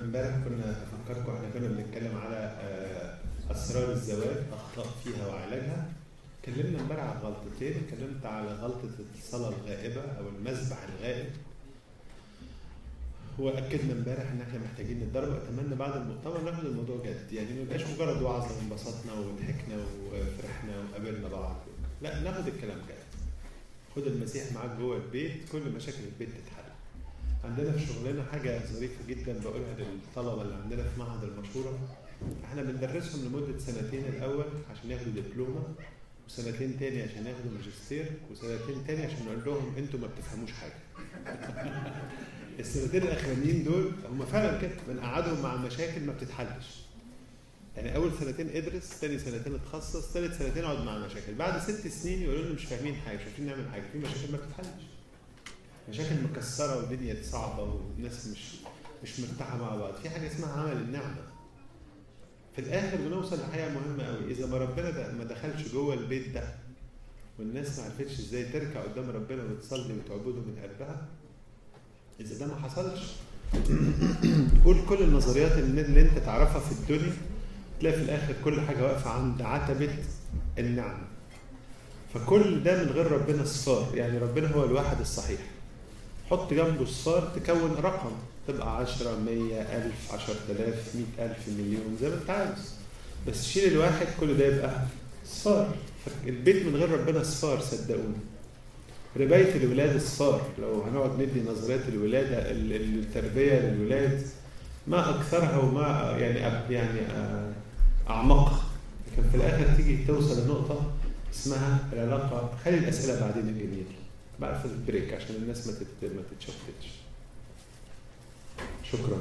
امبارح كنا افكركم احنا كنا بنتكلم على آه، اسرار الزواج اخطاء فيها وعلاجها اتكلمنا امبارح على غلطتين اتكلمت على غلطه الصلاه الغائبه او المذبح الغائب واكدنا امبارح ان احنا محتاجين نتدرب اتمنى بعد المؤتمر ناخد الموضوع جد يعني ما يبقاش مجرد وعظه وانبسطنا وضحكنا وفرحنا وقابلنا بعض لا ناخد الكلام جد خد المسيح معاك جوه البيت كل مشاكل البيت تتحل عندنا في شغلنا حاجه ظريفه جدا بقولها للطلبه اللي عندنا في معهد المشوره احنا بندرسهم لمده سنتين الاول عشان ياخدوا دبلومه وسنتين تاني عشان ياخدوا ماجستير وسنتين تاني عشان نقول لهم انتوا ما بتفهموش حاجه السنتين الاخرانيين دول هم فعلا كده بنقعدهم مع مشاكل ما بتتحلش يعني اول سنتين ادرس ثاني سنتين اتخصص ثالث سنتين اقعد مع مشاكل بعد ست سنين يقولوا لنا مش فاهمين حاجه مش عارفين نعمل حاجه في مشاكل ما بتتحلش مشاكل مكسره والدنيا صعبه والناس مش مش مرتاحه مع بعض في حاجه اسمها عمل النعمه في الاخر بنوصل لحاجه مهمه قوي اذا ما ربنا ده ما دخلش جوه البيت ده والناس ما عرفتش ازاي تركع قدام ربنا وتصلي وتعبده من قلبها اذا ده ما حصلش قول كل النظريات اللي اللي انت تعرفها في الدنيا تلاقي في الاخر كل حاجه واقفه عند عتبه النعمه فكل ده من غير ربنا صفار يعني ربنا هو الواحد الصحيح حط جنبه الصفار تكون رقم تبقى 10 100 1000 10000 100000 مليون زي ما انت عاوز بس شيل الواحد كل ده يبقى صفار البيت من غير ربنا صفار صدقوني رباية الولاد الصفار لو هنقعد ندي نظريات الولادة ال- التربية للولاد ما أكثرها وما يعني أب- يعني آه، أعمقها لكن في الآخر تيجي توصل لنقطة اسمها العلاقة خلي الأسئلة بعدين الجميل بعد في البريك عشان الناس ما تت- ما تتشتتش شكرا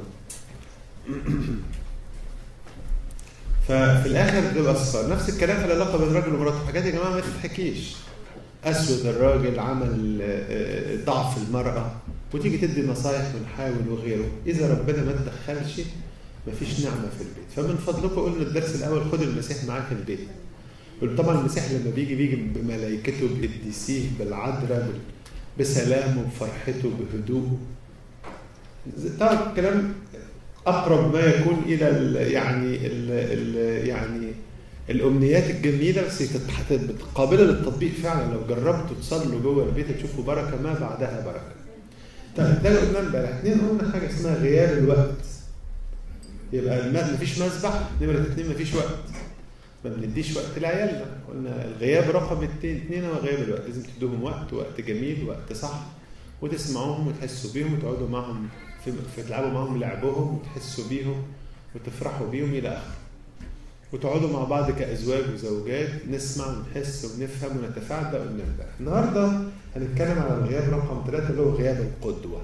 ففي الاخر بتبقى الصفار نفس الكلام في العلاقه بين الراجل ومراته حاجات يا جماعه ما تتحكيش اسود الراجل عمل آه، ضعف المراه وتيجي تدي نصايح ونحاول وغيره اذا ربنا ما تدخلش مفيش نعمه في البيت فمن فضلكم قلنا الدرس الاول خد المسيح معاك البيت طبعا المسيح لما بيجي بيجي بملائكته بقديسيه بالعذراء بال- بسلامه بفرحته بهدوءه طبعا الكلام اقرب ما يكون الى ال يعني ال ال يعني الامنيات الجميله بس تتح- قابله للتطبيق فعلا لو جربتوا تصلوا جوه البيت تشوفوا بركه ما بعدها بركه. طيب ده اللي قلنا امبارح، اثنين قلنا حاجه اسمها غياب الوقت. يبقى الم- مفيش مسبح، نمره اثنين مفيش وقت. ما بنديش وقت لعيالنا، قلنا الغياب رقم اثنين اثنين هو غياب الوقت، لازم تدوهم وقت وقت جميل وقت صح وتسمعوهم وتحسوا بيهم وتقعدوا معهم في, في تلعبوا معهم لعبهم وتحسوا بيهم وتفرحوا بيهم الى اخره. وتقعدوا مع بعض كازواج وزوجات نسمع ونحس ونفهم ونتفاعل ده قلنا امبارح. النهارده هنتكلم على الغياب رقم ثلاثه اللي هو غياب القدوه.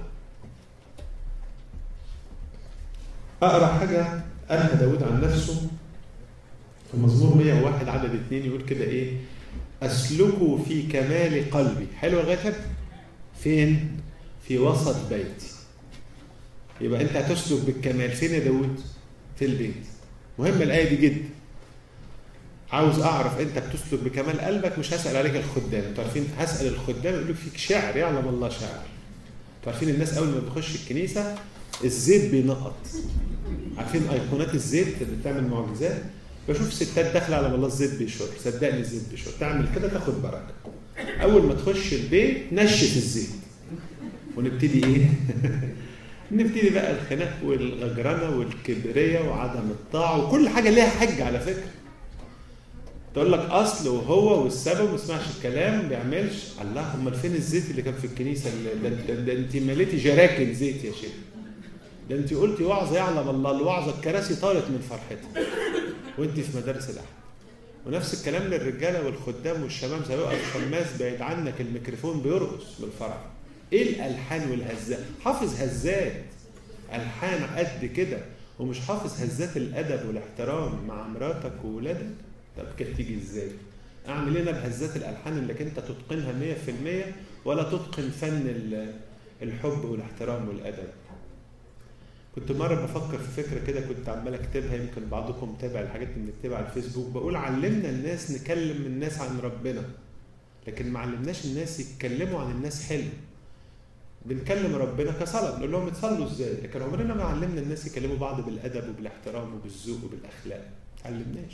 اقرا حاجه قالها داود عن نفسه في مزمور 101 عدد اثنين يقول كده ايه؟ اسلكوا في كمال قلبي، حلو لغايه كده؟ فين؟ في وسط بيتي. يبقى انت هتسلك بالكمال فين يا داود؟ في البيت. مهمه الايه دي جدا. عاوز اعرف انت بتسلك بكمال قلبك مش هسال عليك الخدام، انتوا عارفين هسال الخدام يقول لك فيك شعر يعلم الله شاعر. انتوا عارفين الناس اول ما بتخش الكنيسه الزيت بينقط. عارفين ايقونات الزيت اللي بتعمل معجزات؟ بشوف ستات داخله على الله الزيت بيشر، صدقني الزيت بيشر، تعمل كده تاخد بركه. اول ما تخش البيت نشف الزيت. ونبتدي ايه؟ نبتدي بقى الخناق والغجرنه والكبريه وعدم الطاعه وكل حاجه ليها حج على فكره. تقول لك اصل وهو والسبب ما يسمعش الكلام ما بيعملش الله امال فين الزيت اللي كان في الكنيسه اللي ده, ده, ده انت مليتي جراكن زيت يا شيخ ده انت قلتي وعظه يعلم الله الوعظه الكراسي طارت من فرحتها وانت في مدارس الاحد ونفس الكلام للرجاله والخدام والشمام زي بقى الشماس بعيد عنك الميكروفون بيرقص بالفرح ايه الالحان والهزات حافظ هزات الحان قد كده ومش حافظ هزات الادب والاحترام مع مراتك وولادك طب كده تيجي ازاي اعمل انا بهزات الالحان اللي انت تتقنها 100% ولا تتقن فن ال- الحب والاحترام والادب كنت مره بفكر في فكره كده كنت عمال اكتبها يمكن بعضكم متابع الحاجات اللي بنكتبها على الفيسبوك بقول علمنا الناس نكلم الناس عن ربنا لكن ما علمناش الناس يتكلموا عن الناس حلو بنكلم ربنا كصلاه بنقول لهم اتصلوا ازاي لكن عمرنا ما علمنا الناس يكلموا بعض بالادب وبالاحترام وبالذوق وبالاخلاق علمناش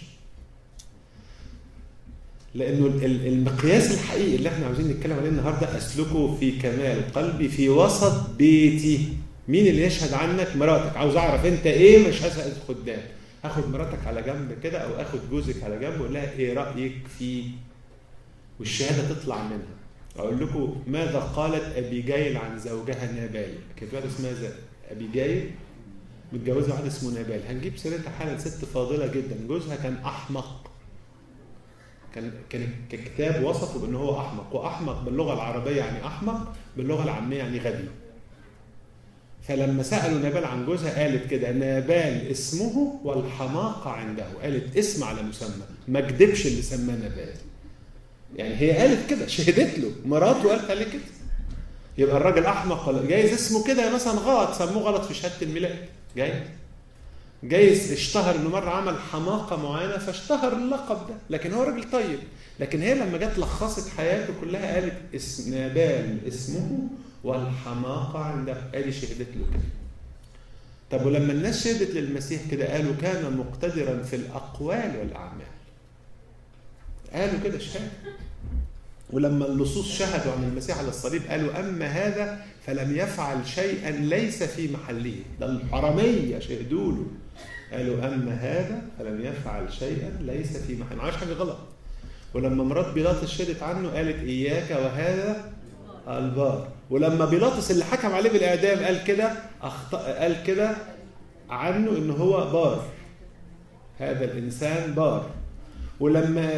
لانه المقياس الحقيقي اللي احنا عاوزين نتكلم عليه النهارده اسلكه في كمال قلبي في وسط بيتي مين اللي يشهد عنك مراتك عاوز اعرف انت ايه مش هسال خدام هاخد مراتك على جنب كده او اخد جوزك على جنب واقول لها ايه رايك فيه والشهاده تطلع منها اقول لكم ماذا قالت ابيجايل عن زوجها نابال كانت واحده اسمها ابيجايل متجوزه واحد اسمه نابال هنجيب سيرتها حالا ست فاضله جدا جوزها كان احمق كان كان ككتاب وصفه بان هو احمق واحمق باللغه العربيه يعني احمق باللغه العاميه يعني غبي فلما سالوا نابال عن جوزها قالت كده نابال اسمه والحماقه عنده قالت اسم على مسمى ما كدبش اللي سماه نابال يعني هي قالت كده شهدت له مراته قالت عليه كده يبقى الراجل احمق ولا جايز اسمه كده مثلا غلط سموه غلط في شهاده الميلاد جايز جايز اشتهر انه مره عمل حماقه معينه فاشتهر اللقب ده لكن هو راجل طيب لكن هي لما جت لخصت حياته كلها قالت اسم نابال اسمه والحماقه عنده ادي شهدت له كده طب ولما الناس شهدت للمسيح كده قالوا كان مقتدرا في الاقوال والاعمال قالوا كده شهاده ولما اللصوص شهدوا عن المسيح على الصليب قالوا اما هذا فلم يفعل شيئا ليس في محله ده الحراميه شهدوا له قالوا اما هذا فلم يفعل شيئا ليس في محله ما عملش حاجه غلط ولما مرات بيلاطس شهدت عنه قالت اياك وهذا البار ولما بيلاطس اللي حكم عليه بالاعدام قال كده أخطأ قال كده عنه ان هو بار هذا الانسان بار ولما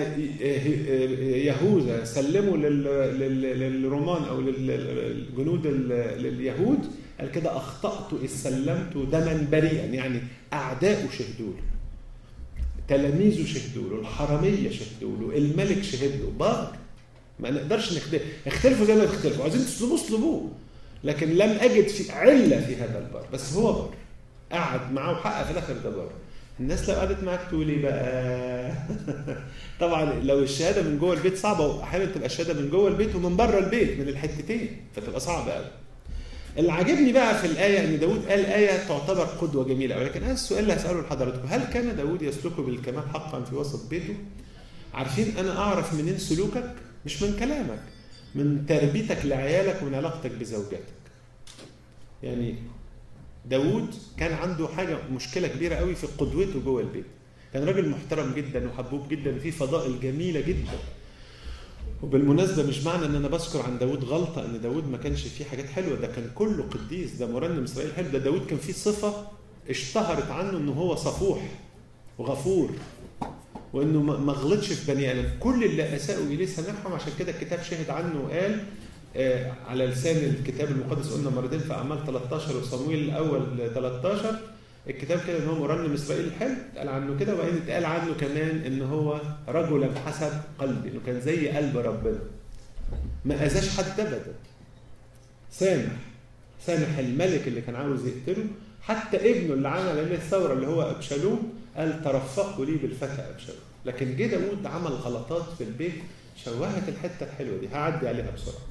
يهوذا سلموا للرومان او للجنود اليهود قال كده اخطات اذ سلمت دما بريئا يعني اعداؤه شهدوا له تلاميذه شهدوا له الحراميه شهدوا له الملك شهد له بار ما نقدرش نختلف اختلفوا زي ما تختلفوا عايزين تسلبوه اسلبوه لكن لم اجد في عله في هذا البار بس هو بار قعد معاه وحقق في الاخر ده بار الناس لو قعدت معاك تقول ايه بقى؟ طبعا لو الشهاده من جوه البيت صعبه واحيانا تبقى الشهاده من جوه البيت ومن بره البيت من الحتتين فتبقى صعبه قوي. اللي عاجبني بقى في الايه ان داود قال ايه تعتبر قدوه جميله قوي لكن انا السؤال اللي هساله لحضراتكم هل كان داود يسلك بالكمال حقا في وسط بيته؟ عارفين انا اعرف منين سلوكك؟ مش من كلامك من تربيتك لعيالك ومن علاقتك بزوجتك. يعني داود كان عنده حاجة مشكلة كبيرة قوي في قدوته جوه البيت كان راجل محترم جدا وحبوب جدا وفيه فضائل جميلة جدا وبالمناسبة مش معنى ان انا بذكر عن داود غلطة ان داود ما كانش فيه حاجات حلوة ده كان كله قديس ده مرنم اسرائيل حلو ده داود كان فيه صفة اشتهرت عنه انه هو صفوح وغفور وانه ما غلطش في بني ادم كل اللي اساءوا اليه سامحهم عشان كده الكتاب شهد عنه وقال آه على لسان الكتاب المقدس قلنا مرتين في اعمال 13 وصمويل الاول 13 الكتاب كده ان هو مرنم اسرائيل الحلو اتقال عنه كده وبعدين اتقال عنه كمان ان هو رجلا بحسب قلبي انه كان زي قلب ربنا ما اذاش حد ابدا سامح سامح الملك اللي كان عاوز يقتله حتى ابنه اللي عمل عليه الثوره اللي هو ابشالوم قال ترفقوا لي بالفتى ابشالوم لكن جه داوود عمل غلطات في البيت شوهت الحته الحلوه دي هعدي عليها بسرعه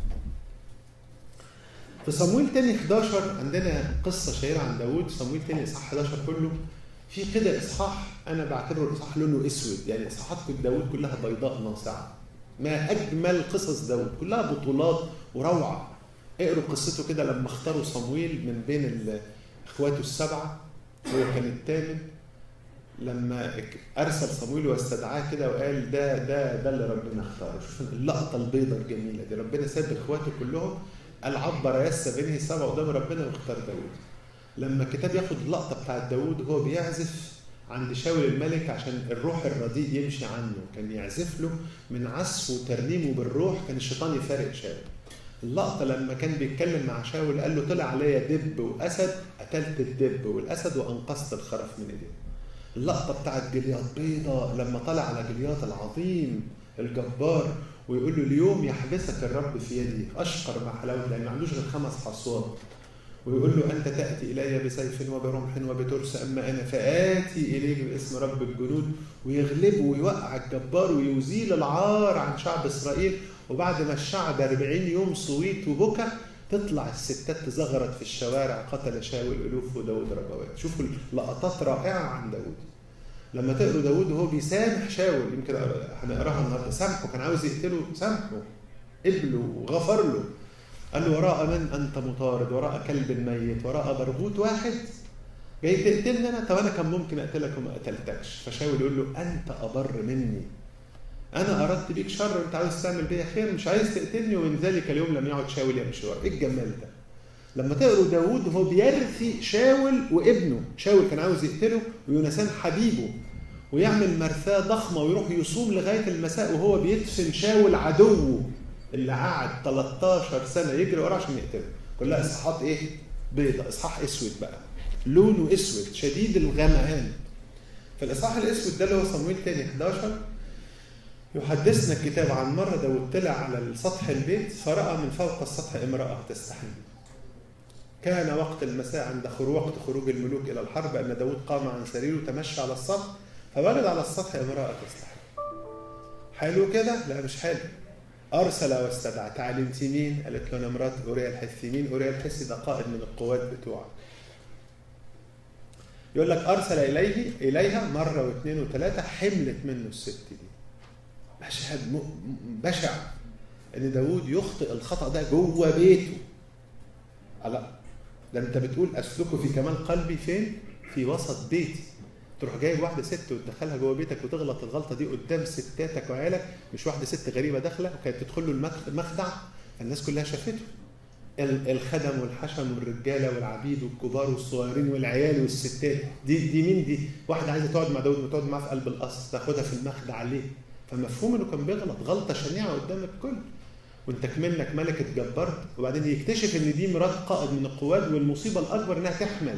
في صمويل تاني 11 عندنا قصة شهيرة عن داوود صمويل تاني إصحاح 11 كله في كده إصحاح أنا بعتبره الإصحاح لونه أسود يعني إصحاحات داوود كلها بيضاء ناصعة ما أجمل قصص داوود كلها بطولات وروعة اقروا قصته كده لما اختاروا صمويل من بين إخواته السبعة هو كان الثامن لما ارسل صمويل واستدعاه كده وقال ده ده ده اللي ربنا اختاره شوف اللقطه البيضاء الجميله دي ربنا ساب اخواته كلهم قال عبر يس بينه السبع قدام ربنا واختار داوود لما الكتاب ياخد اللقطه بتاعت داوود وهو بيعزف عند شاول الملك عشان الروح الرديء يمشي عنه كان يعزف له من عزفه وترنيمه بالروح كان الشيطان يفارق شاول اللقطه لما كان بيتكلم مع شاول قال له طلع عليا دب واسد قتلت الدب والاسد وانقذت الخرف من ايديه اللقطه بتاعت جلياط بيضة لما طلع على جلياط العظيم الجبار ويقول له اليوم يحبسك الرب في يدي اشقر مع حلاوه لان ما عندوش غير خمس حصوات ويقول له انت تاتي الي بسيف وبرمح وبترس اما انا فاتي اليك باسم رب الجنود ويغلبه ويوقع الجبار ويزيل العار عن شعب اسرائيل وبعد ما الشعب 40 يوم صويت وبكى تطلع الستات تزغرت في الشوارع قتل شاول الوف وداود ربوات شوفوا لقطات رائعه عن داود لما تقروا داود وهو بيسامح شاول يمكن هنقراها النهارده سامحه كان عاوز يقتله سامحه قبله وغفر له قال له وراء من انت مطارد وراء كلب ميت وراء برغوت واحد جاي تقتلني انا طب انا كان ممكن اقتلك وما قتلتكش فشاول يقول له انت ابر مني انا اردت بيك شر وانت عاوز تعمل بيا خير مش عايز تقتلني ومن ذلك اليوم لم يعد شاول يمشي ورا ايه الجمال ده لما تقروا داوود وهو بيرثي شاول وابنه شاول كان عاوز يقتله ويونسان حبيبه ويعمل مرثاة ضخمة ويروح يصوم لغاية المساء وهو بيدفن شاول عدوه اللي قعد 13 سنة يجري وراه عشان يقتله كلها اصحاحات ايه؟ بيضة اصحاح اسود بقى لونه اسود شديد الغمقان فالاصحاح الاسود ده اللي هو صمويل تاني 11 يحدثنا الكتاب عن مرة داود طلع على سطح البيت فرأى من فوق السطح امرأة تستحمل كان وقت المساء عند خروج وقت خروج الملوك إلى الحرب أن داود قام عن سريره تمشى على السطح فوجد على السطح امرأة تستحمل حلو كده؟ لا مش حلو أرسل واستدعى تعالي أنت مين؟ قالت له أنا مرات أوريا الحثي مين؟ أوريا الحثي ده قائد من القوات بتوعك يقول لك أرسل إليه إليها مرة واثنين وثلاثة حملت منه الست دي مشهد بشع ان داوود يخطئ الخطا ده جوه بيته لا ده انت بتقول اسلكه في كمال قلبي فين في وسط بيتي تروح جايب واحده ست وتدخلها جوه بيتك وتغلط الغلطه دي قدام ستاتك وعيالك مش واحده ست غريبه داخله وكانت تدخل له المخدع الناس كلها شافته الخدم والحشم والرجاله والعبيد والكبار والصغيرين والعيال والستات دي دي مين دي؟ واحده عايزه تقعد مع داود وتقعد معاه في قلب القصر تاخدها في المخدع ليه؟ فمفهوم انه كان بيغلط غلطه شنيعه قدام الكل وانت كمنك ملك اتجبرت وبعدين يكتشف ان دي مرات قائد من القوات والمصيبه الاكبر انها تحمل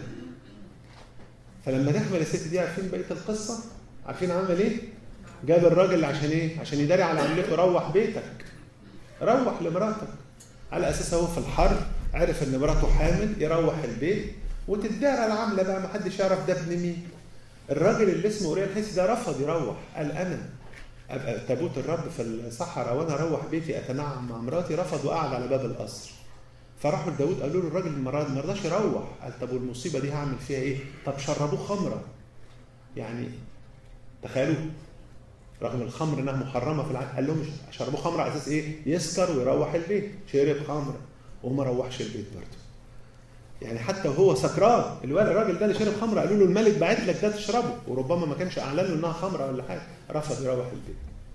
فلما تحمل الست دي عارفين بقيه القصه عارفين عمل ايه جاب الراجل عشان ايه عشان يداري على عملته روح بيتك روح لمراتك على اساس هو في الحرب عرف ان مراته حامل يروح البيت وتدارى العمله بقى ما حدش يعرف ده ابن مين الراجل اللي اسمه اوريا الحسي ده رفض يروح قال انا ابقى تابوت الرب في الصحراء وانا اروح بيتي اتنعم مع مراتي رفض وقعد على باب القصر فراحوا لداود قالوا له الراجل ما رضاش يروح قال طب والمصيبه دي هعمل فيها ايه؟ طب شربوه خمره يعني تخيلوا رغم الخمر انها محرمه في العالم قال لهم شربوه خمره على اساس ايه؟ يسكر ويروح البيت شرب خمره وما روحش البيت برضه يعني حتى وهو سكران الولد الراجل ده اللي شرب خمره قالوا له الملك باعت لك ده تشربه وربما ما كانش اعلن له انها خمره ولا حاجه رفض يروح البيت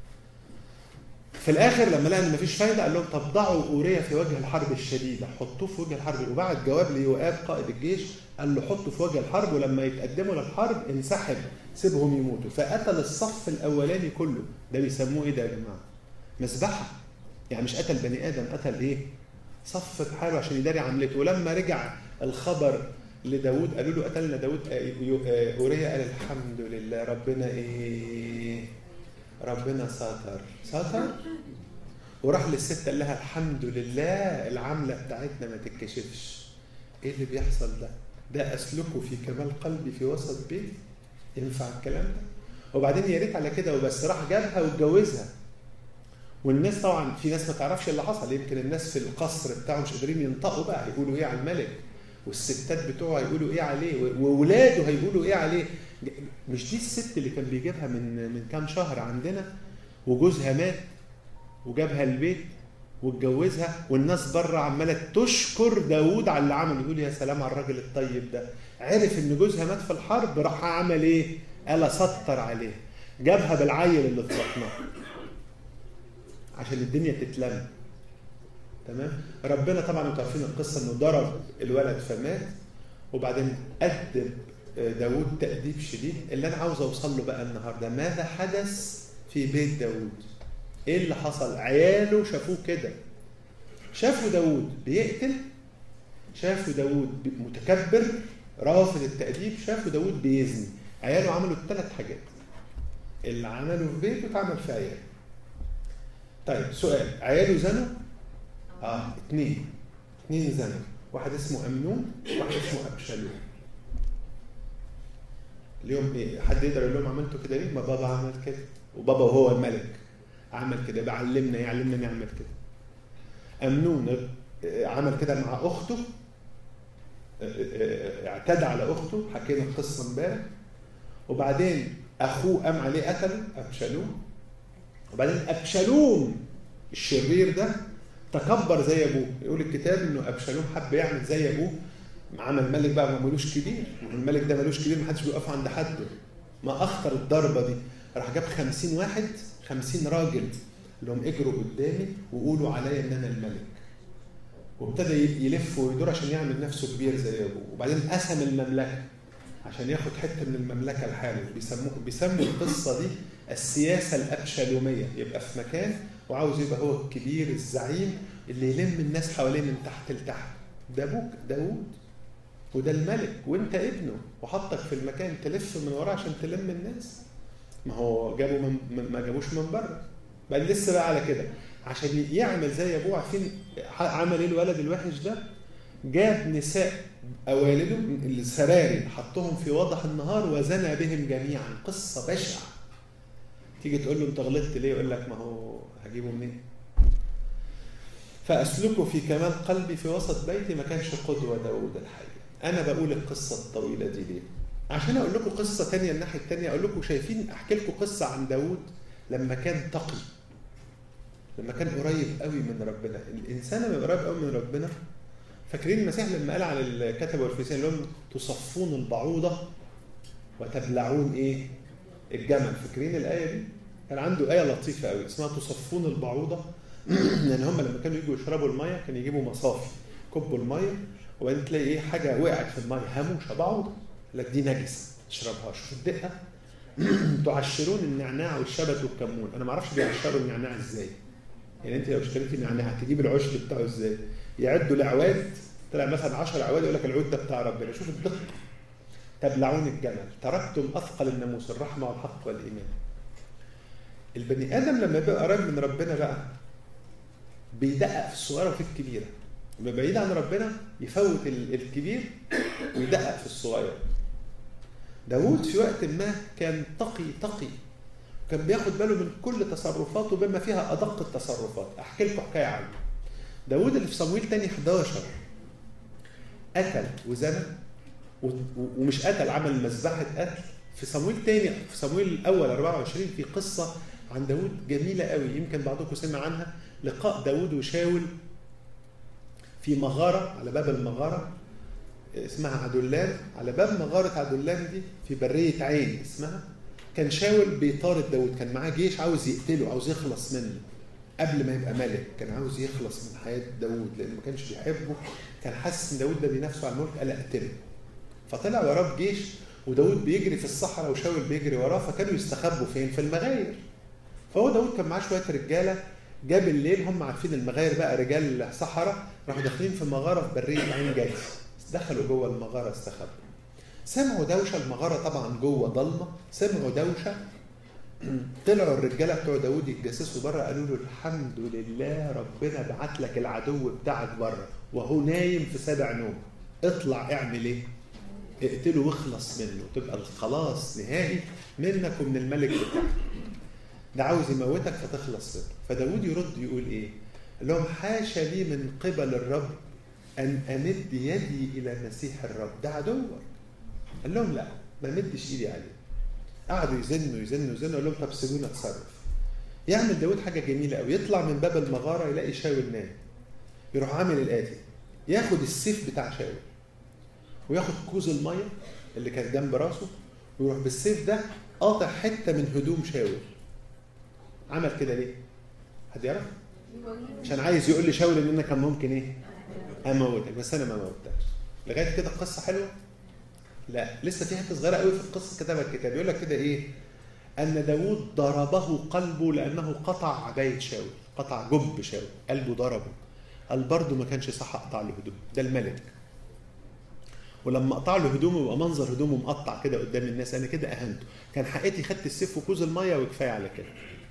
في الاخر لما لقى ان مفيش فايده قال لهم طب ضعوا اوريا في وجه الحرب الشديده حطوه في وجه الحرب وبعت جواب ليوآب قائد الجيش قال له حطه في وجه الحرب ولما يتقدموا للحرب انسحب سيبهم يموتوا فقتل الصف الاولاني كله ده بيسموه ايه ده يا جماعه؟ مذبحه يعني مش قتل بني ادم قتل ايه؟ صف بحاله عشان يداري عملته ولما رجع الخبر لداود قالوا له قتلنا داود اوريا قال الحمد لله ربنا ايه ربنا ستر ستر وراح للست قال لها الحمد لله العمله بتاعتنا ما تتكشفش ايه اللي بيحصل ده ده اسلكه في كمال قلبي في وسط بيتي ينفع الكلام ده وبعدين يا ريت على كده وبس راح جابها واتجوزها والناس طبعا في ناس ما تعرفش اللي حصل يمكن الناس في القصر بتاعهم مش قادرين ينطقوا بقى يقولوا ايه على الملك والستات بتوعه هيقولوا ايه عليه واولاده هيقولوا ايه عليه مش دي الست اللي كان بيجيبها من من كام شهر عندنا وجوزها مات وجابها البيت واتجوزها والناس بره عماله تشكر داوود على اللي عمله يقول يا سلام على الراجل الطيب ده عرف ان جوزها مات في الحرب راح عمل ايه؟ قال سطر عليه جابها بالعيل اللي في بطنها عشان الدنيا تتلم تمام ربنا طبعا انتوا عارفين القصه انه ضرب الولد فمات وبعدين ادب داوود تأديب شديد اللي انا عاوز اوصل له بقى النهارده ماذا حدث في بيت داوود ايه اللي حصل عياله شافوه كده شافوا داوود بيقتل شافوا داوود متكبر رافض التأديب شافوا داوود بيزني عياله عملوا ثلاث حاجات اللي عمله في بيته اتعمل في عياله طيب سؤال عياله زنوا اه اثنين اثنين زنوا واحد اسمه امنون واحد اسمه ابشالوم اليوم ايه حد يقدر يقول لهم عملتوا كده ليه ما بابا عمل كده وبابا وهو الملك عمل كده بعلمنا يعلمنا نعمل كده امنون عمل كده مع اخته اعتدى على اخته حكينا القصه امبارح وبعدين اخوه قام عليه قتله ابشالوم وبعدين ابشالوم الشرير ده تكبر زي ابوه يقول الكتاب انه ابشالوم حب يعمل زي ابوه عمل ملك بقى ما ملوش كبير الملك ده ملوش كبير ما حدش بيقف عند حده ما اخطر الضربه دي راح جاب خمسين واحد خمسين راجل اللي هم اجروا قدامي وقولوا عليا ان انا الملك وابتدى يلف ويدور عشان يعمل نفسه كبير زي ابوه وبعدين قسم المملكه عشان ياخد حته من المملكه لحاله بيسموه بيسموا القصه دي السياسه الابشالوميه يبقى في مكان وعاوز يبقى هو الكبير الزعيم اللي يلم الناس حواليه من تحت لتحت ده ابوك داوود وده الملك وانت ابنه وحطك في المكان تلف من وراه عشان تلم الناس ما هو جابوا من ما جابوش من بره بل لسه بقى على كده عشان يعمل زي ابوه عارفين عمل ايه الولد الوحش ده جاب نساء اوالده السراري حطهم في وضح النهار وزنى بهم جميعا قصه بشعه تيجي تقول له انت غلطت ليه يقول لك ما هو هجيبه منين فاسلكه في كمال قلبي في وسط بيتي ما كانش قدوه داوود الحقيقه انا بقول القصه الطويله دي ليه عشان اقول لكم قصه تانية الناحيه التانية اقول لكم شايفين احكي لكم قصه عن داوود لما كان تقي لما كان قريب قوي من ربنا الانسان لما يبقى قريب قوي من ربنا فاكرين المسيح لما قال على الكتبه والفريسيين لهم تصفون البعوضه وتبلعون ايه الجمل فاكرين الايه دي كان عنده ايه لطيفه قوي اسمها تصفون البعوضه لان هم لما كانوا يجوا يشربوا الميه كانوا يجيبوا مصافي كبوا الميه وبعدين تلاقي ايه حاجه وقعت في الميه هموشه بعوضه لك دي نجسه اشربها شوف الدقه تعشرون النعناع والشبت والكمون انا ما اعرفش بيعشروا النعناع ازاي يعني انت لو اشتريتي نعناع تجيب العشب بتاعه ازاي يعدوا الاعواد طلع مثلا 10 اعواد يقول لك العود ده بتاع ربنا شوف الدقه تبلعون الجمل تركتم اثقل الناموس الرحمه والحق والايمان البني ادم لما يبقى قريب من ربنا بقى بيدقق في الصغيره وفي الكبيره لما بعيد عن ربنا يفوت الكبير ويدقق في الصغير داود في وقت ما كان تقي تقي كان بياخد باله من كل تصرفاته بما فيها ادق التصرفات احكي لكم حكايه عنه داود اللي في صمويل تاني 11 قتل وزنى ومش قتل عمل مذبحه قتل في صمويل تاني في صمويل الاول 24 في قصه عن داود جميله قوي يمكن بعضكم سمع عنها لقاء داود وشاول في مغاره على باب المغاره اسمها عدلان على باب مغاره عدلان دي في بريه عين اسمها كان شاول بيطارد داود كان معاه جيش عاوز يقتله عاوز يخلص منه قبل ما يبقى ملك كان عاوز يخلص من حياه داود لانه ما كانش بيحبه كان حاسس ان داود ده بينافسه على الملك قال اقتله فطلع وراه بجيش وداود بيجري في الصحراء وشاول بيجري وراه فكانوا يستخبوا فين في المغاير فهو داود كان معاه شويه رجاله جاب الليل هم عارفين المغاير بقى رجال صحراء راحوا داخلين في مغاره في بريه عين جايز دخلوا جوه المغاره استخبوا سمعوا دوشه المغاره طبعا جوه ضلمه سمعوا دوشه طلعوا الرجاله بتوع داوود يتجسسوا بره قالوا له الحمد لله ربنا بعت لك العدو بتاعك بره وهو نايم في سابع نوم اطلع اعمل ايه؟ اقتله واخلص منه تبقى الخلاص نهائي منك ومن الملك بتاعك ده عاوز يموتك فتخلص منه فداود يرد يقول ايه؟ قال لهم حاشا لي من قبل الرب ان امد يدي الى مسيح الرب ده عدوك قال لهم لا ما مدش ايدي عليه قعدوا يزنوا يزنوا يزنوا قال لهم طب سيبونا اتصرف يعمل داود حاجه جميله قوي يطلع من باب المغاره يلاقي شاول نايم يروح عامل الاتي ياخد السيف بتاع شاول وياخد كوز الميه اللي كان جنب راسه ويروح بالسيف ده قاطع حته من هدوم شاول عمل كده ليه؟ حد يعرف؟ عشان عايز يقول لي شاول ان انا كان ممكن ايه؟ اموتك بس انا ما موتكش لغايه كده القصه حلوه؟ لا لسه في حته صغيره قوي في القصه كتبها الكتاب يقول لك كده ايه؟ ان داوود ضربه قلبه لانه قطع عبايه شاول قطع جب شاول قلبه ضربه قال برضه ما كانش صح اقطع له هدوم ده الملك ولما اقطع له هدومه يبقى منظر هدومه مقطع كده قدام الناس انا كده اهنته كان حقيقتي خدت السيف وكوز الميه وكفايه على كده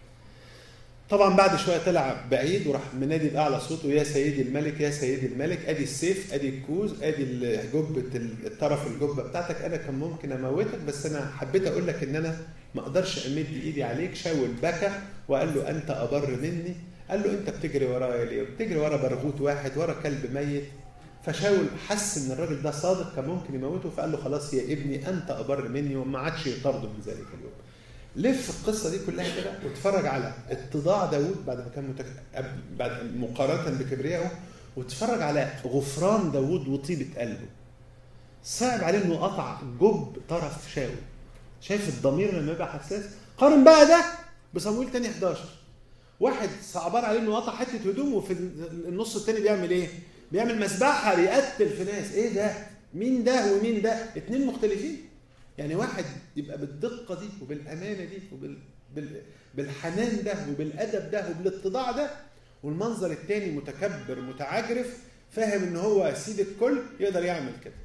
طبعا بعد شويه طلع بعيد وراح منادي باعلى صوته يا سيدي الملك يا سيدي الملك ادي السيف ادي الكوز ادي جبه الطرف الجبه بتاعتك انا كان ممكن اموتك بس انا حبيت اقول لك ان انا ما اقدرش امد ايدي عليك شاول بكى وقال له انت ابر مني قال له انت بتجري ورايا ليه بتجري ورا برغوت واحد ورا كلب ميت فشاول حس ان الراجل ده صادق كان ممكن يموته فقال له خلاص يا ابني انت ابر مني وما عادش يطرده من ذلك اليوم لف القصه دي كلها كده واتفرج على اتضاع داوود بعد ما كان متك... بعد مقارنه بكبريائه واتفرج على غفران داوود وطيبه قلبه صعب عليه انه قطع جب طرف شاول شايف الضمير لما يبقى حساس قارن بقى ده بصمويل تاني 11 واحد صعبان عليه انه قطع حته هدوم وفي النص التاني بيعمل ايه؟ بيعمل مسبحه بيقتل في ناس ايه ده؟ مين ده ومين ده؟ اتنين مختلفين يعني واحد يبقى بالدقه دي وبالامانه دي وبال بال... بالحنان ده وبالادب ده وبالاتضاع ده والمنظر التاني متكبر متعجرف فاهم ان هو سيد الكل يقدر يعمل كده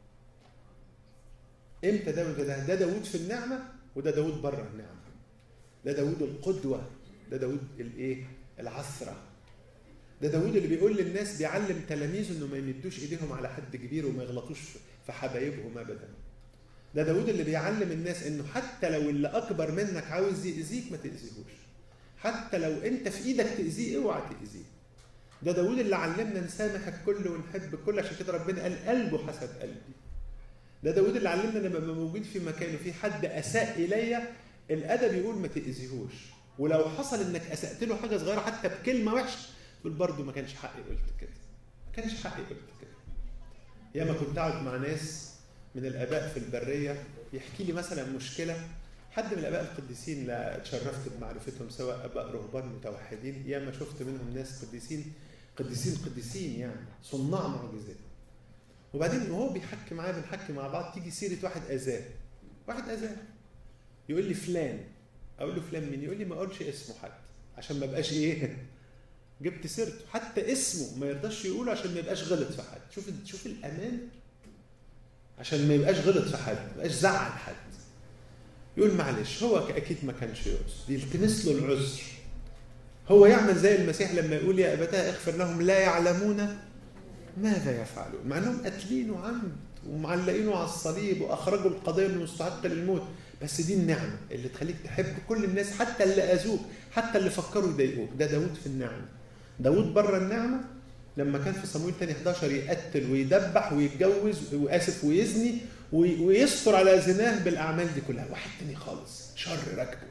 امتى ده ده ده داوود في النعمه وده داوود بره النعمه ده داوود القدوه ده داوود الايه العثره ده داوود اللي بيقول للناس بيعلم تلاميذه انه ما يمدوش ايديهم على حد كبير وما يغلطوش في حبايبهم ابدا ده داوود اللي بيعلم الناس انه حتى لو اللي اكبر منك عاوز يأذيك ما تأذيهوش حتى لو انت في ايدك تأذيه اوعى تأذيه ده داوود اللي علمنا نسامح الكل ونحب الكل عشان كده ربنا قال قلبه حسب قلبي ده داود اللي علمنا لما ابقى موجود في مكان وفي حد اساء الي الادب يقول ما تاذيهوش ولو حصل انك اسات له حاجه صغيره حتى بكلمه وحشه تقول برضه ما كانش حقي قلت كده ما كانش حقي قلت كده ياما كنت اقعد مع ناس من الاباء في البريه يحكي لي مثلا مشكله حد من الاباء القديسين لا اتشرفت بمعرفتهم سواء اباء رهبان متوحدين ياما شفت منهم ناس قديسين قديسين قديسين يعني صناع معجزات وبعدين وهو بيحكي معايا بنحكي مع بعض تيجي سيره واحد اذاه واحد اذاه يقول لي فلان اقول له فلان مين يقول لي ما اقولش اسمه حد عشان ما بقاش ايه جبت سيرته حتى اسمه ما يرضاش يقوله عشان ما يبقاش غلط في حد شوف شوف الامان عشان ما يبقاش غلط في حد ما يبقاش زعل حد يقول معلش هو اكيد ما كانش يقصد يلتمس له العذر هو يعمل زي المسيح لما يقول يا ابتاه اغفر لهم لا يعلمون ماذا يفعلون مع انهم قاتلينه عمد ومعلقينه على الصليب واخرجوا القضيه المستحقه للموت بس دي النعمه اللي تخليك تحب كل الناس حتى اللي اذوك حتى اللي فكروا يضايقوك ده داود في النعمه داود بره النعمه لما كان في صمويل تاني 11 يقتل ويدبح ويتجوز واسف ويزني ويستر على زناه بالاعمال دي كلها واحد تاني خالص شر راكبه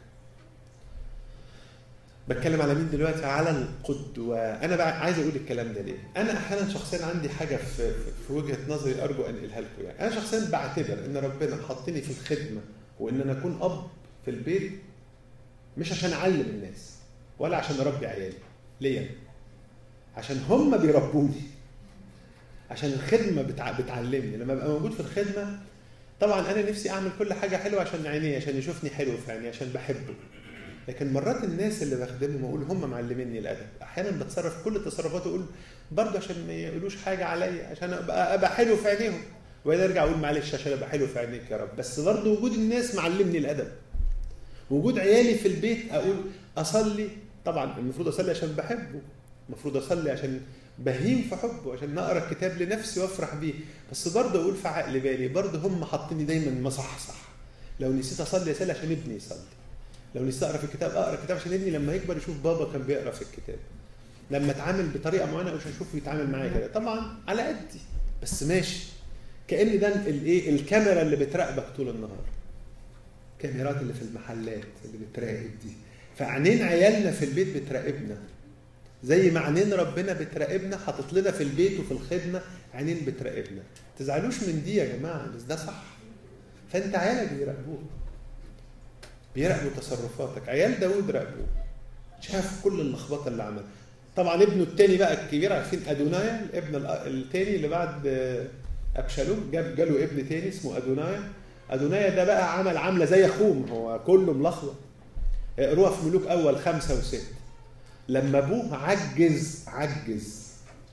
بتكلم على مين دلوقتي على القدوة أنا بقى عايز أقول الكلام ده ليه أنا أحيانا شخصيا عندي حاجة في, في وجهة نظري أرجو أنقلها لكم يعني أنا شخصيا بعتبر إن ربنا حطني في الخدمة وإن أنا أكون أب في البيت مش عشان أعلم الناس ولا عشان أربي عيالي ليه؟ عشان هم بيربوني عشان الخدمة بتع... بتعلمني لما أبقى موجود في الخدمة طبعا أنا نفسي أعمل كل حاجة حلوة عشان عينيه عشان يشوفني حلو في عينيه عشان بحبه لكن مرات الناس اللي بخدمهم اقول هم معلميني الادب احيانا بتصرف كل تصرفاتي اقول برضه عشان ما يقولوش حاجه عليا عشان ابقى ابقى حلو في عينيهم وبعدين ارجع اقول معلش عشان ابقى حلو في عينيك يا رب بس برضه وجود الناس معلمني الادب وجود عيالي في البيت اقول اصلي طبعا المفروض اصلي عشان بحبه المفروض اصلي عشان بهيم في حبه عشان نقرا الكتاب لنفسي وافرح بيه بس برضه اقول في عقل بالي برضه هم حاطيني دايما مصحصح لو نسيت اصلي اصلي عشان ابني يصلي لو نسيت اقرا في الكتاب اقرا الكتاب عشان ابني لما يكبر يشوف بابا كان بيقرا في الكتاب لما اتعامل بطريقه معينه مش هشوفه يتعامل معايا كده طبعا على قدي بس ماشي كان ده الايه الكاميرا اللي بتراقبك طول النهار الكاميرات اللي في المحلات اللي بتراقب دي فعينين عيالنا في البيت بتراقبنا زي ما عينين ربنا بتراقبنا حاطط لنا في البيت وفي الخدمه عينين بتراقبنا تزعلوش من دي يا جماعه بس ده صح فانت عيالك بيراقبوك بيراقبوا تصرفاتك عيال داود راقبوه شاف كل اللخبطه اللي عملها طبعا ابنه الثاني بقى الكبير عارفين ادونايا الابن الثاني اللي بعد ابشالوم جاب جاله ابن ثاني اسمه ادونايا ادونايا ده بقى عمل عامله زي اخوه هو كله ملخبط اقروها في ملوك اول خمسه وسته لما ابوه عجز عجز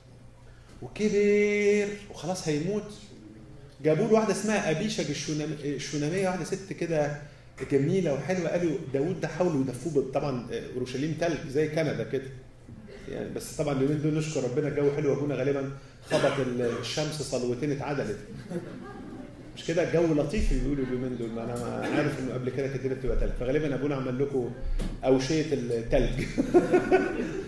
وكبر وخلاص هيموت جابوا له واحده اسمها ابيشج الشوناميه واحده ست كده جميله وحلوه قالوا داوود ده حاولوا يدفوه طبعا اورشليم تلج زي كندا كده يعني بس طبعا اليومين دول نشكر ربنا الجو حلو ابونا غالبا خبط الشمس صلوتين اتعدلت مش كده الجو لطيف اللي بيقولوا اليومين دول ما انا عارف انه قبل كده كانت الدنيا بتبقى تلج فغالبا ابونا عمل لكم اوشيه التلج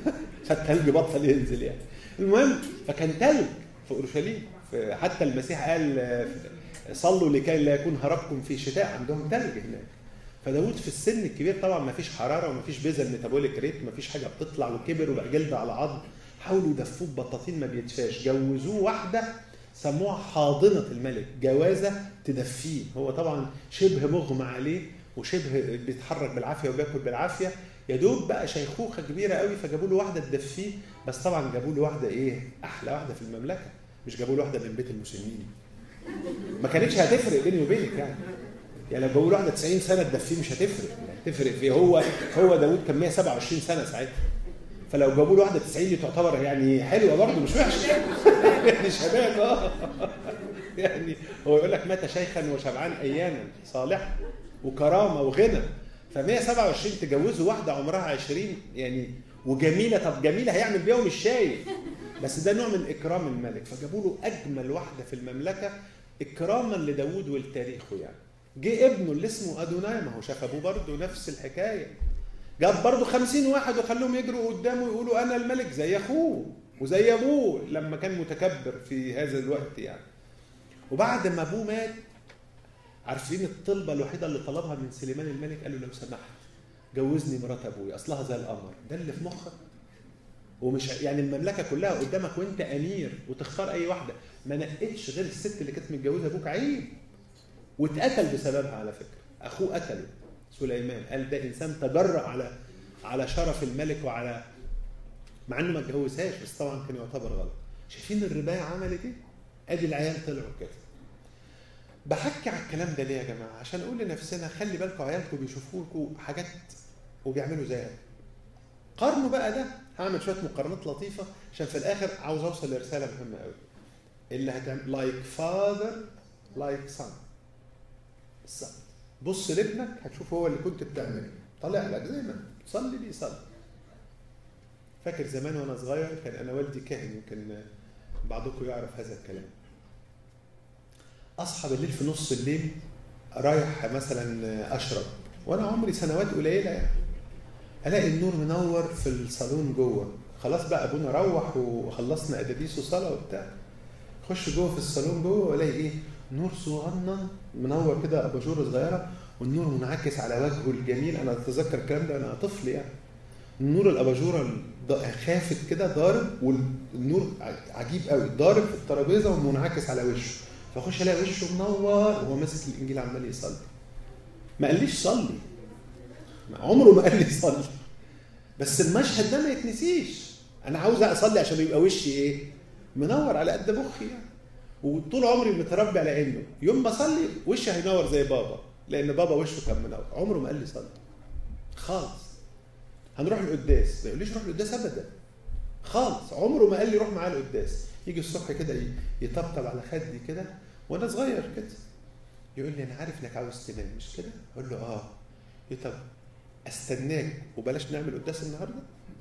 فالتلج بطل ينزل يعني المهم فكان تلج في اورشليم حتى المسيح قال صلوا لكي لا يكون هربكم في شتاء عندهم تلج هناك فداود في السن الكبير طبعا ما فيش حراره وما فيش بيزل ميتابوليك ريت ما فيش حاجه بتطلع وكبر وبقى جلد على عظم حاولوا يدفوه ببطاطين ما بيتفاش جوزوه واحده سموها حاضنه الملك جوازه تدفيه هو طبعا شبه مغمى عليه وشبه بيتحرك بالعافيه وبياكل بالعافيه يا دوب بقى شيخوخه كبيره قوي فجابوا له واحده تدفيه بس طبعا جابوا له واحده ايه احلى واحده في المملكه مش جابوا له واحده من بيت المسنين ما كانتش هتفرق بيني وبينك يعني يعني لو جابوا له واحده 90 سنه تدفيه مش هتفرق تفرق في هو هو داوود كان 127 سنه ساعتها فلو جابوا له واحده 90 دي تعتبر يعني حلوه برضه مش وحشه يعني شباب اه يعني هو يقول لك مات شيخا وشبعان اياما صالحا وكرامه وغنى ف 127 تجوزوا واحده عمرها 20 يعني وجميله طب جميله هيعمل بيهم مش شايف بس ده نوع من اكرام الملك فجابوا له اجمل واحده في المملكه اكراما لداوود ولتاريخه يعني جه ابنه اللي اسمه ادوناي ما هو شاف ابوه برضه نفس الحكايه جاب برضه خمسين واحد وخلوهم يجروا قدامه يقولوا انا الملك زي اخوه وزي ابوه لما كان متكبر في هذا الوقت يعني وبعد ما ابوه مات عارفين الطلبه الوحيده اللي طلبها من سليمان الملك قال له لو سمحت جوزني مرات ابويا اصلها زي القمر ده اللي في مخك ومش يعني المملكه كلها قدامك وانت امير وتختار اي واحده ما نقتش غير الست اللي كانت متجوزه ابوك عيب واتقتل بسببها على فكره اخوه قتله سليمان قال ده انسان تجرأ على على شرف الملك وعلى مع انه ما اتجوزهاش بس طبعا كان يعتبر غلط شايفين الرباية عملت ايه؟ ادي العيال طلعوا كده بحكي على الكلام ده ليه يا جماعه؟ عشان اقول لنفسنا خلي بالكم عيالكم بيشوفوا لكم حاجات وبيعملوا زيها قارنوا بقى ده هعمل شويه مقارنات لطيفه عشان في الاخر عاوز اوصل لرساله مهمه قوي اللي هتعمل لايك فاذر لايك سان بالظبط بص لابنك هتشوف هو اللي كنت بتعمله طالع لك زي ما صلي بيصلي فاكر زمان وانا صغير كان انا والدي كاهن يمكن بعضكم يعرف هذا الكلام اصحى بالليل في نص الليل رايح مثلا اشرب وانا عمري سنوات قليله يعني الاقي النور منور في الصالون جوه خلاص بقى ابونا روح وخلصنا ادابيس وصلاه وبتاع خش جوه في الصالون جوه والاقي ايه نور صغنن منور كده اباجوره صغيره والنور منعكس على وجهه الجميل انا اتذكر الكلام ده انا طفل يعني النور الاباجوره خافت كده ضارب والنور عجيب قوي ضارب في الترابيزه ومنعكس على وشه فاخش الاقي وشه منور وهو ماسك الانجيل عمال يصلي ما قاليش صلي عمره ما قال لي صلي بس المشهد ده ما يتنسيش انا عاوز اصلي عشان يبقى وشي ايه منور على قد مخي يعني وطول عمري متربي على انه يوم ما اصلي وشي هينور زي بابا لان بابا وشه كان منور عمره ما قال لي صلي خالص هنروح القداس ما يقوليش روح القداس ابدا خالص عمره ما قال لي روح معاه القداس يجي الصبح كده يطبطب على خدي كده وانا صغير كده يقول لي انا عارف انك عاوز تنام مش كده اقول له اه يقول طب استناك وبلاش نعمل قداس النهارده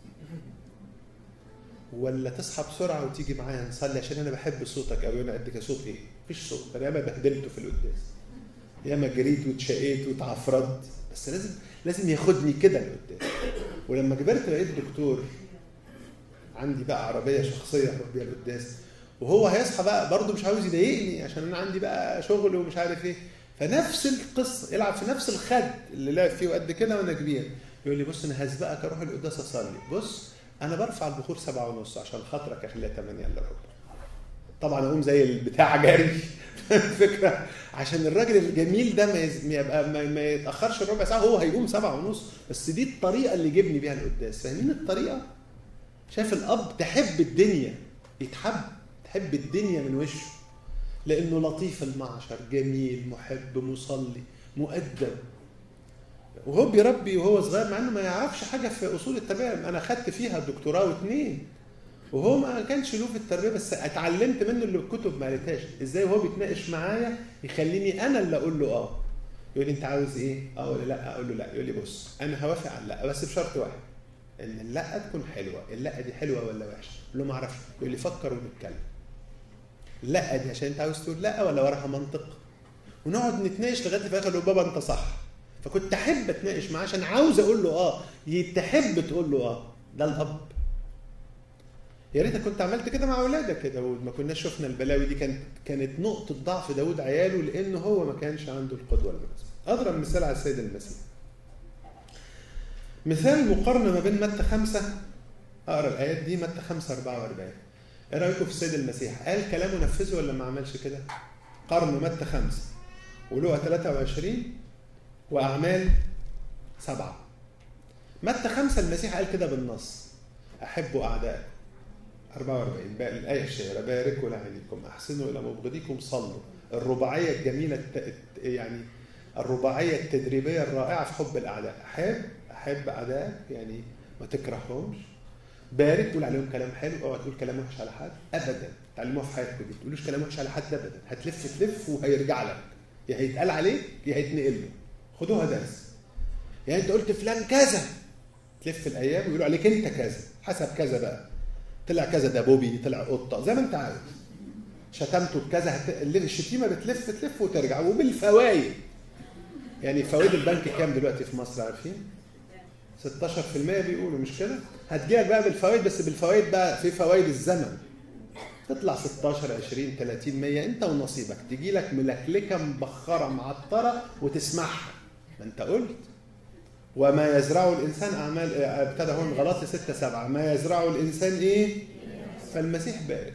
ولا تصحى بسرعه وتيجي معايا نصلي عشان انا بحب صوتك قوي انا قد صوت ايه؟ مفيش صوت انا ياما بهدلته في القداس ياما جريت واتشقيت واتعفرت بس لازم لازم ياخدني كده القداس ولما كبرت بقيت دكتور عندي بقى عربيه شخصيه اروح بيها القداس وهو هيصحى بقى برضه مش عاوز يضايقني عشان انا عندي بقى شغل ومش عارف ايه فنفس القصه يلعب في نفس الخد اللي لعب فيه قد كده وانا كبير يقول لي بص انا هسبقك اروح القداس اصلي بص انا برفع البخور سبعة ونص عشان خاطرك اخليها 8 الا ربع طبعا اقوم زي البتاع جري الفكره عشان الراجل الجميل ده ما يبقى ما, ما يتاخرش ربع ساعه هو هيقوم سبعة ونص بس دي الطريقه اللي جبني بيها القداس فاهمين الطريقه شايف الاب تحب الدنيا يتحب تحب الدنيا من وشه لانه لطيف المعشر جميل محب مصلي مؤدب وهو بيربي وهو صغير مع انه ما يعرفش حاجه في اصول التربيه انا خدت فيها دكتوراه واثنين وهو ما كانش له في التربيه بس اتعلمت منه اللي الكتب ما قالتهاش ازاي وهو بيتناقش معايا يخليني انا اللي اقول له اه يقول لي انت عاوز ايه؟ اه ولا لا؟ اقول له لا يقول لي بص انا هوافق على لا بس بشرط واحد ان اللا تكون حلوه، اللا دي حلوه ولا وحشه؟ اقول له ما اعرفش يقول لي فكر ونتكلم. لا دي عشان انت عاوز تقول لا ولا وراها منطق؟ ونقعد نتناقش لغايه في الاخر يقول بابا انت صح. فكنت احب اتناقش معاه عشان عاوز اقول له اه تحب تقول له اه ده الاب يا ريتك كنت عملت كده مع اولادك يا داود ما كناش شفنا البلاوي دي كانت كانت نقطه ضعف داود عياله لانه هو ما كانش عنده القدوه المناسبه اضرب مثال على السيد المسيح مثال مقارنه ما بين متى خمسة اقرا الايات دي متى 5 44 ايه رايكم في السيد المسيح قال كلامه نفذه ولا ما عملش كده قرن متى خمسة ولقى 23 واعمال سبعة متى خمسة المسيح قال كده بالنص احبوا اعدائكم 44 بقى الآية الشهيرة باركوا لعينكم أحسنوا إلى مبغضيكم صلوا الرباعية الجميلة الت... يعني الرباعية التدريبية الرائعة في حب الأعداء أحب أحب أعدائك يعني ما تكرههمش بارك قول عليهم كلام حلو اوعى تقول كلام وحش على حد ابدا تعلموها في حياتكم دي تقولوش كلام وحش على حد ابدا هتلف تلف وهيرجع لك يا هيتقال عليك يا هيتنقل له خدوها درس يعني انت قلت فلان كذا تلف الايام ويقولوا عليك انت كذا حسب كذا بقى طلع كذا ده بوبي طلع قطه زي ما انت عاوز شتمته بكذا هت... الشتيمه بتلف تلف وترجع وبالفوائد يعني فوائد البنك كام دلوقتي في مصر عارفين 16% بيقولوا مش كده هتجيلك بقى بالفوائد بس بالفوائد بقى في فوائد الزمن تطلع 16 20 30 100 انت ونصيبك تجي لك ملكلكه مبخره معطره وتسمعها ما انت قلت وما يزرعه الانسان اعمال ابتدى هون غلط 6 7 ما يزرعه الانسان ايه؟ فالمسيح بارك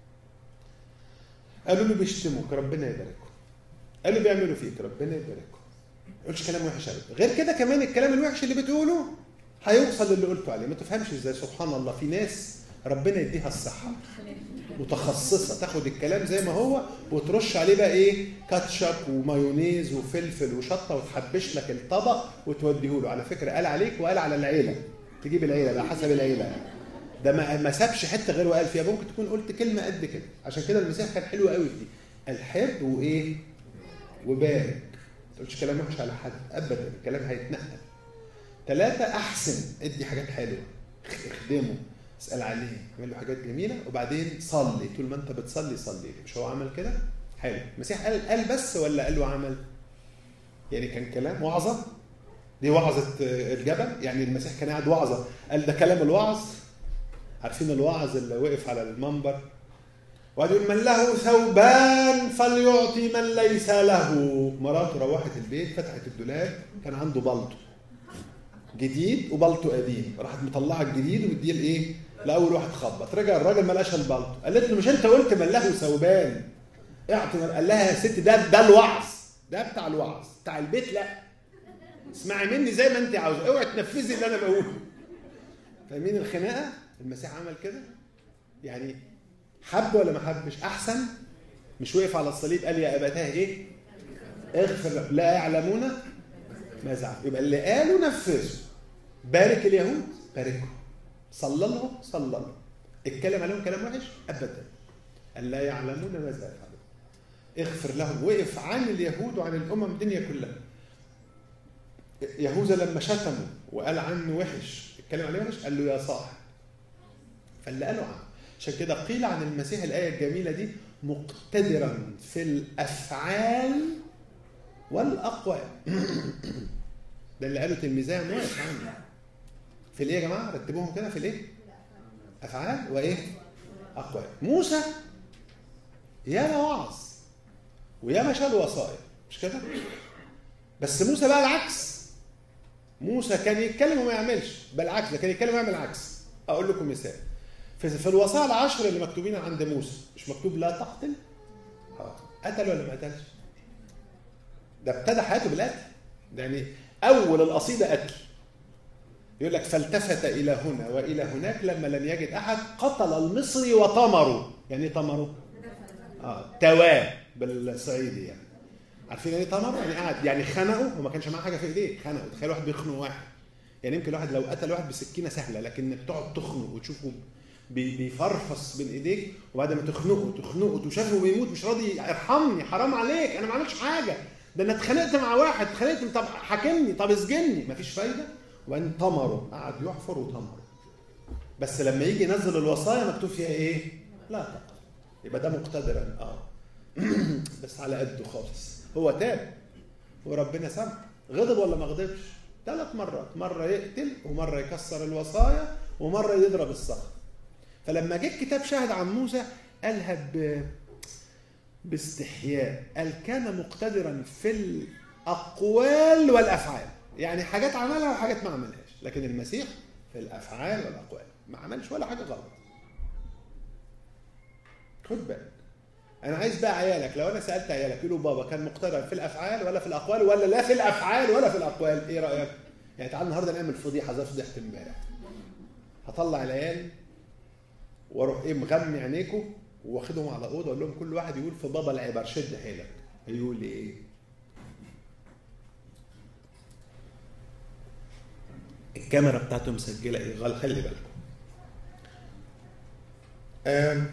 قالوا له بيشتموك ربنا يباركهم قالوا بيعملوا فيك ربنا يباركهم ما يقولش كلام وحش عليك غير كده كمان الكلام الوحش اللي بتقوله هيوصل للي قلته عليه ما تفهمش ازاي سبحان الله في ناس ربنا يديها الصحه متخصصه تاخد الكلام زي ما هو وترش عليه بقى ايه كاتشب ومايونيز وفلفل وشطه وتحبش لك الطبق وتوديه له على فكره قال عليك وقال على العيله تجيب العيله بقى حسب العيله يعني ده ما ما سابش حته غير وقال فيها ممكن تكون قلت كلمه قد كده عشان كده المسيح كان حلو قوي في دي الحب وايه وبارك ما تقولش كلام وحش على حد ابدا الكلام هيتنقل ثلاثة أحسن ادي حاجات حلوة اخدمه اسأل عليه اعمل له حاجات جميلة وبعدين صلي طول ما أنت بتصلي صلي مش هو عمل كده؟ حلو المسيح قال قال بس ولا قال له عمل؟ يعني كان كلام وعظة دي وعظة الجبل يعني المسيح كان قاعد وعظة قال ده كلام الوعظ عارفين الوعظ اللي وقف على المنبر وقعد يقول من له ثوبان فليعطي من ليس له مراته روحت البيت فتحت الدولاب كان عنده بلطو جديد وبلطو قديم راحت مطلعه الجديد ومديه لايه؟ لاول واحد خبط رجع الراجل ما لقاش البلطو قالت له مش انت قلت من له ثوبان اعطي قال لها يا ست ده ده الوعظ ده بتاع الوعظ بتاع البيت لا اسمعي مني زي ما انت عاوزه اوعي تنفذي اللي انا بقوله فاهمين الخناقه؟ المسيح عمل كده يعني حب ولا ما حبش احسن مش وقف على الصليب قال يا ابتاه ايه اغفر لا يعلمون ماذا عمل يبقى اللي قالوا نفذوا بارك اليهود باركهم صلى لهم صلى لهم اتكلم عليهم كلام وحش ابدا قال لا يعلمون ماذا يفعلون اغفر لهم وقف عن اليهود وعن الامم الدنيا كلها يهوذا لما شتمه وقال عنه وحش اتكلم عليه وحش قال له يا صاحب فاللي قاله عنه عشان كده قيل عن المسيح الآية الجميلة دي مقتدرا في الأفعال والأقوال ده اللي قاله تلميذان واقف عنه في الإيه يا جماعة رتبوهم كده في الإيه أفعال وإيه أقوال موسى ياما وعظ وياما شال وصايا مش كده بس موسى بقى العكس موسى كان يتكلم وما يعملش بالعكس ده كان يتكلم ويعمل العكس اقول لكم مثال في, في الوصايا العشر اللي مكتوبين عند موسى مش مكتوب لا تقتل قتل ولا ما قتلش ده ابتدى حياته بالقتل ده يعني اول القصيده قتل يقول لك فالتفت الى هنا والى هناك لما لم يجد احد قتل المصري وطمره يعني ايه طمره اه تواه بالصعيدي يعني عارفين يعني ايه طمره يعني قعد يعني خنقه وما كانش معاه حاجه في ايديه خنقه تخيل واحد بيخنق واحد يعني يمكن الواحد لو قتل واحد بسكينه سهله لكن بتقعد تخنق وتشوفه بيفرفص بين ايديك وبعد ما تخنقه تخنقه وشافه بيموت مش راضي ارحمني حرام عليك انا ما عملتش حاجه ده انا اتخانقت مع واحد اتخانقت طب حاكمني طب اسجني مفيش فايده وبعدين طمره قعد يحفر وطمره بس لما يجي ينزل الوصايا مكتوب فيها ايه؟ لا تقتل يبقى ده مقتدرا اه بس على قده خالص هو تاب وربنا سامح غضب ولا ما غضبش؟ ثلاث مرات مرة يقتل ومرة يكسر الوصايا ومرة يضرب الصخر فلما جه الكتاب شاهد عن موسى قالها ب... باستحياء قال كان مقتدرا في الاقوال والافعال يعني حاجات عملها وحاجات ما عملهاش لكن المسيح في الافعال والاقوال ما عملش ولا حاجه غلط خد بالك انا عايز بقى عيالك لو انا سالت عيالك يقولوا بابا كان مقتدر في الافعال ولا في الاقوال ولا لا في الافعال ولا في الاقوال ايه رايك يعني تعال النهارده نعمل فضيحه زي فضيحه امبارح هطلع العيال واروح ايه مغمي عينيكم واخدهم على اوضه اقول لهم كل واحد يقول في بابا العبر شد حيلك هيقول لي ايه الكاميرا بتاعته مسجله ايه غلط خلي بالكم آم،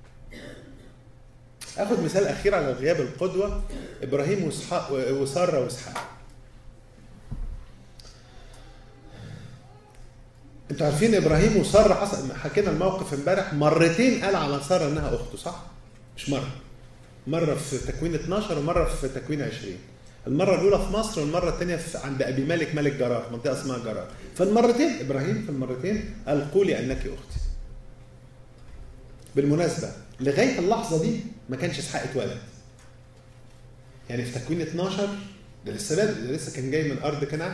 اخد مثال اخير على غياب القدوه ابراهيم واسحاق وساره واسحاق انتوا عارفين ابراهيم وساره حصل حكينا الموقف امبارح مرتين قال على ساره انها اخته صح؟ مش مره مره في تكوين 12 ومره في تكوين 20 المره الاولى في مصر والمره الثانيه في عند ابي مالك ملك جرار منطقه اسمها جرار فالمرتين ابراهيم في المرتين قال قولي انك اختي بالمناسبه لغايه اللحظه دي ما كانش اسحاق اتولد يعني في تكوين 12 ده لسه بادئ ده لسه كان جاي من ارض كنعان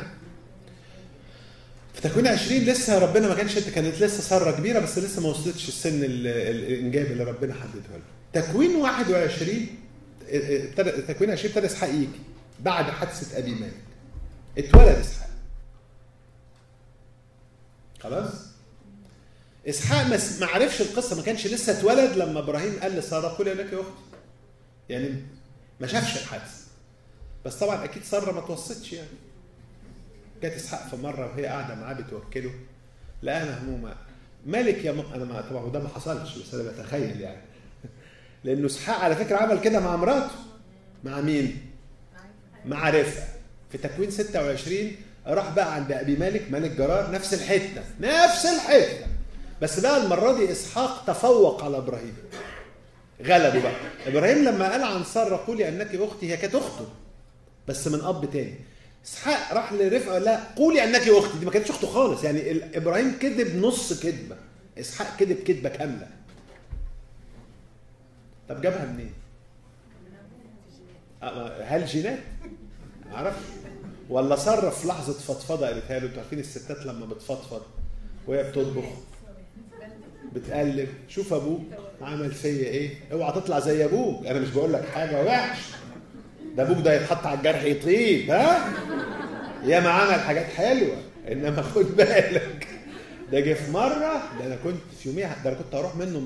في تكوين 20 لسه ربنا ما كانش كانت لسه ساره كبيره بس لسه ما وصلتش السن ال- ال- الانجاب اللي ربنا حدده له. تكوين 21 ابتدى تكوين 20 ابتدى اسحاق يجي بعد حادثه ابي مالك. اتولد اسحاق. خلاص؟ اسحاق ما س- ما عرفش القصه ما كانش لسه اتولد لما ابراهيم قال لساره قولي انك يا اختي. يعني ما شافش الحادثه. بس طبعا اكيد ساره ما توصتش يعني. جت اسحاق في مره وهي قاعده معاه بتوكله لقاها مهمومه مالك يا م... انا ما طبعا وده ما حصلش بس انا بتخيل يعني لانه اسحاق على فكره عمل كده مع مراته مع مين؟ مع رفقه في تكوين 26 راح بقى عند ابي مالك ملك جرار نفس الحته نفس الحته بس بقى المره دي اسحاق تفوق على ابراهيم غلبه بقى ابراهيم لما قال عن ساره قولي انك اختي هي كانت اخته بس من اب تاني اسحاق راح لرفقه قال لها قولي انك اختي دي ما كانتش اخته خالص يعني ال- ابراهيم كذب نص كذبه اسحاق كذب كذبه كامله طب جابها منين؟ أه، هل جينات؟ معرفش ولا صرف في لحظه فضفضه قالتها له انتوا عارفين الستات لما بتفضفض وهي بتطبخ بتقلب شوف ابوك عمل فيا ايه اوعى تطلع زي ابوك انا مش بقول لك حاجه وحش ده ابوك ده يتحط على الجرح يطيب ها يا ما عمل حاجات حلوه انما خد بالك ده جه في مره ده انا كنت في يوميها ده انا كنت هروح منه